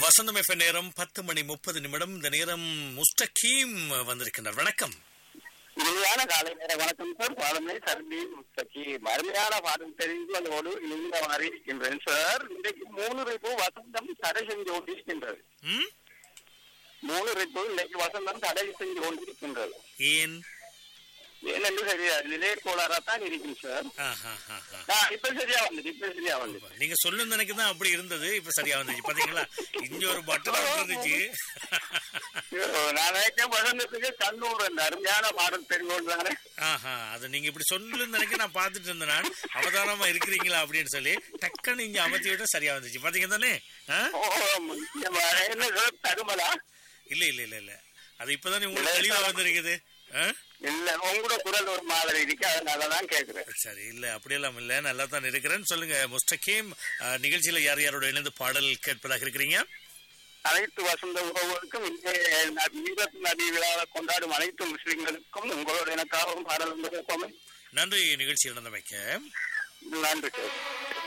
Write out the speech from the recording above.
வசந்தம் F நேரம் பத்து மணி முப்பது நிமிடம் இந்த நேரம் முஸ்டகீம் வந்திருக்கின்றார் வணக்கம் இனிமையான காலை நேர வணக்கம் சார் பாடமே சர்பி முஸ்தகி அருமையான பாடம் தெரிந்ததோடு இணைந்த மாதிரி இருக்கின்றேன் சார் இன்றைக்கு மூணு ரிப்பு வசந்தம் தடை செஞ்சு கொண்டிருக்கின்றது ம்? மூணு ரிப்பு இன்னைக்கு வசந்தம் தடை செஞ்சு கொண்டிருக்கின்றது ஏன் ஏனென்று சரியா நிலைய கோளாறா தான் இருக்கும் சார் ஆஹா, ஆஹா. ஆ, இப்ப சரியா வந்துச்சு இப்ப சரியா வந்துச்சு நீங்க சொல்லும் எனக்கு தான் அப்படி இருந்தது இப்ப சரியா வந்துச்சு பாத்தீங்களா இங்க ஒரு பட்டன் இருந்துச்சு ஐயோ, நான் நினைச்சேன் வசந்தத்துக்கு கண்ணூர் அந்த அருமையான பாடம் தெரிஞ்சோண்டு தானே ஆஹா அது நீங்க இப்படி சொல்லு நினைக்க நான் பாத்துட்டு இருந்தேன் நான் அவதானமா இருக்கிறீங்களா அப்படின்னு சொல்லி டக்குன்னு இங்க அமர்த்தி விட சரியா வந்துச்சு பாத்தீங்க தானே ஆ? ஓ முக்கியமா என்ன சார் தருமலா இல்ல இல்ல இல்ல இல்ல அது இப்பதானே உங்களுக்கு தெளிவா வந்திருக்குது ஆ? இல்ல உங்களோட குரல் ஒரு மாதிரி இருக்கு அதனாலதான் கேக்குறேன் சரி இல்ல அப்படியெல்லாம் இல்ல நல்லா தான் இருக்கிறேன்னு சொல்லுங்க முஸ்டகீம் ஆ, நிகழ்ச்சியில யார் யாரோட இணைந்து பாடல் கேட்பதாக இருக்கிறீங்க அனைத்து வசந்த உறவுகளுக்கும் இன்றைய நபி- ஈரத் நபி விழாவை கொண்டாடும் அனைத்து முஸ்லிம்களுக்கும் உங்களோட எனக்காகவும் பாடல் வந்திருக்கோமே நன்றி நிகழ்ச்சி நடந்தமைக்க நன்றி சார்